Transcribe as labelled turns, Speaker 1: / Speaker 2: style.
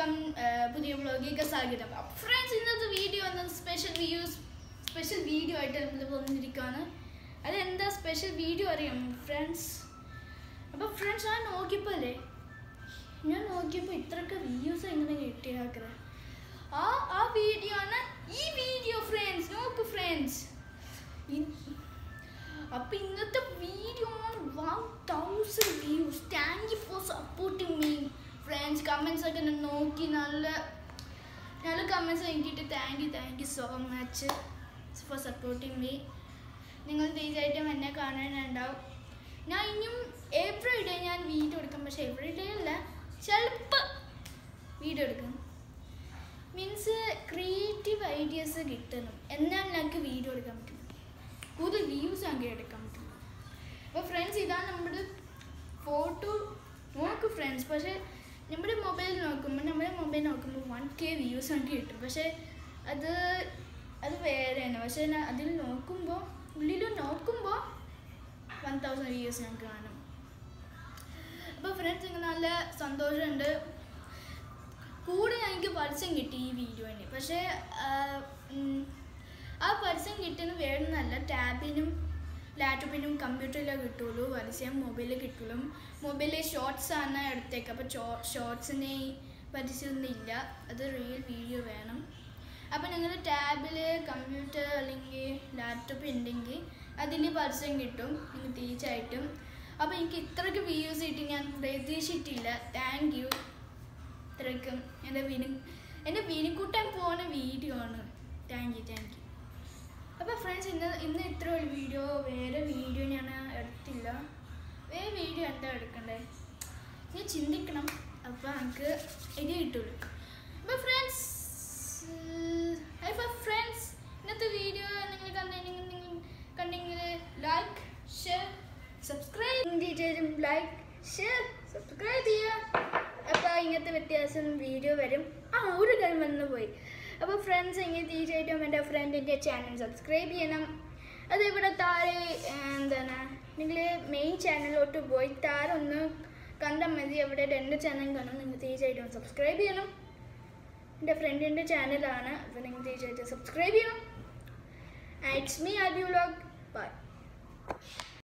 Speaker 1: welcome പുതിയ വ്ളോഗിലേക്ക് സ്വാഗതം ഫ്രണ്ട്സ് ഇന്നത്തെ വീഡിയോ എന്ന സ്പെഷ്യൽ വ്യൂസ് സ്പെഷ്യൽ വീഡിയോ ആയിട്ട് നമ്മൾ വന്നിരിക്കുകയാണ് അതെന്താ സ്പെഷ്യൽ വീഡിയോ അറിയാം ഫ്രണ്ട്സ് അപ്പോൾ ഫ്രണ്ട്സ് ഞാൻ നോക്കിയപ്പോൾ അല്ലേ ഞാൻ നോക്കിയപ്പോൾ ഇത്രയൊക്കെ വ്യൂസ് എങ്ങനെ കിട്ടിയാക്കറ ആ ആ വീഡിയോ ആണ് ഈ വീഡിയോ ഫ്രണ്ട്സ് നോക്ക് ഫ്രണ്ട്സ് അപ്പൊ ഇന്നത്തെ video one thousand views thank you for supporting me friends comments ഒക്കെ ഞാൻ നോക്കി നല്ല നല്ല കമൻസ് എനിക്കിട്ട് thank you thank you so much for supporting me നിങ്ങൾ തീർച്ചയായിട്ടും എന്നെ കാണാനുണ്ടാവും ഞാൻ ഇനിയും എവറി ഡേ ഞാൻ വീഡിയോ എടുക്കും പക്ഷെ എവറി ഡേ അല്ല ചിലപ്പോൾ വീഡിയോ എടുക്കും മീൻസ് ക്രിയേറ്റീവ് ഐഡിയാസ് കിട്ടണം എന്നാൽ ഞങ്ങൾക്ക് വീഡിയോ എടുക്കാൻ പറ്റും കൂടുതൽ വ്യൂസ് ഞങ്ങൾക്ക് എടുക്കാൻ പറ്റും അപ്പോൾ ഫ്രണ്ട്സ് ഇതാണ് നമ്മുടെ ഫോട്ടോ നോക്കും ഫ്രണ്ട്സ് പക്ഷേ നമ്മുടെ മൊബൈൽ നോക്കുമ്പോൾ നമ്മുടെ മൊബൈൽ നോക്കുമ്പോൾ വൺ കെ വ്യൂസ് നമുക്ക് കിട്ടും പക്ഷേ അത് അത് വേറെയാണ് പക്ഷേ ഞാൻ അതിൽ നോക്കുമ്പോൾ ഉള്ളിൽ നോക്കുമ്പോൾ വൺ തൗസൻഡ് വ്യൂസ് ഞങ്ങൾക്ക് കാണും അപ്പോൾ ഫ്രണ്ട്സ് എനിക്ക് നല്ല സന്തോഷമുണ്ട് കൂടെ എനിക്ക് പരസ്യം കിട്ടി ഈ വീഡിയോന് പക്ഷേ ആ, ഉം, ആ പരസ്യം കിട്ടുന്നത് വേറൊന്നല്ല ടാബിനും ലാപ്ടോപ്പിനും കമ്പ്യൂട്ടറിലും കിട്ടുള്ളൂ പരസ്യം മൊബൈലിൽ കിട്ടുള്ളൂ മൊബൈലിൽ ഷോർട്സ് ആണ് എടുത്തേക്ക് അപ്പോൾ ഷോർട്സിന് പരസ്യമൊന്നും ഇല്ല അത് റിയൽ വീഡിയോ വേണം അപ്പോൾ നിങ്ങൾ ടാബിൽ കമ്പ്യൂട്ടർ അല്ലെങ്കിൽ ലാപ്ടോപ്പ് ഉണ്ടെങ്കിൽ അതിൽ പരസ്യം കിട്ടും നിങ്ങൾ തീർച്ചയായിട്ടും അപ്പോൾ എനിക്ക് ഇത്രയ്ക്ക് വ്യൂസ് കിട്ടി ഞാൻ പ്രതീക്ഷിച്ചിട്ടില്ല താങ്ക് യു ഇത്രയ്ക്കും എൻ്റെ വിനു എൻ്റെ വിനുക്കുട്ടൻ പോകുന്ന വീഡിയോ ആണ് താങ്ക് യു താങ്ക് യു അപ്പോൾ ഫ്രണ്ട്സ് ഇന്ന് ഇന്ന് ഇത്ര ഒരു വീഡിയോ വേറെ വീഡിയോ ഞാൻ എടുത്തില്ല വേറെ വീഡിയോ എന്താ എടുക്കണ്ടേ ഞാൻ ചിന്തിക്കണം അപ്പോൾ നമുക്ക് ഇത് കിട്ടുള്ളൂ അപ്പോൾ ഫ്രണ്ട്സ് അപ്പോൾ ഫ്രണ്ട്സ് ഇന്നത്തെ വീഡിയോ നിങ്ങൾ കണ്ടെങ്കിൽ നിങ്ങൾ കണ്ടെങ്കിൽ ലൈക്ക് ഷെയർ സബ്സ്ക്രൈബ് ഡീറ്റെയിലും ലൈക്ക് ഷെയർ സബ്സ്ക്രൈബ് ചെയ്യുക അപ്പോൾ ഇങ്ങനത്തെ വ്യത്യാസം വീഡിയോ വരും ആ ഒരു കാര്യം വന്നു പോയി അപ്പോൾ ഫ്രണ്ട്സ് എങ്കിൽ തീർച്ചയായിട്ടും എൻ്റെ ഫ്രണ്ടിൻ്റെ ചാനൽ സബ്സ്ക്രൈബ് ചെയ്യണം അതേപോലെ താഴെ ആ, എന്താണ് നിങ്ങൾ മെയിൻ ചാനലിലോട്ട് പോയി താഴെ ഒന്ന് കണ്ടാൽ മതി അവിടെ രണ്ട് ചാനൽ കാണും നിങ്ങൾ തീർച്ചയായിട്ടും സബ്സ്ക്രൈബ് ചെയ്യണം എൻ്റെ ഫ്രണ്ടിൻ്റെ ചാനലാണ് അപ്പോൾ നിങ്ങൾ തീർച്ചയായിട്ടും സബ്സ്ക്രൈബ് ചെയ്യണം it's me R B vlog by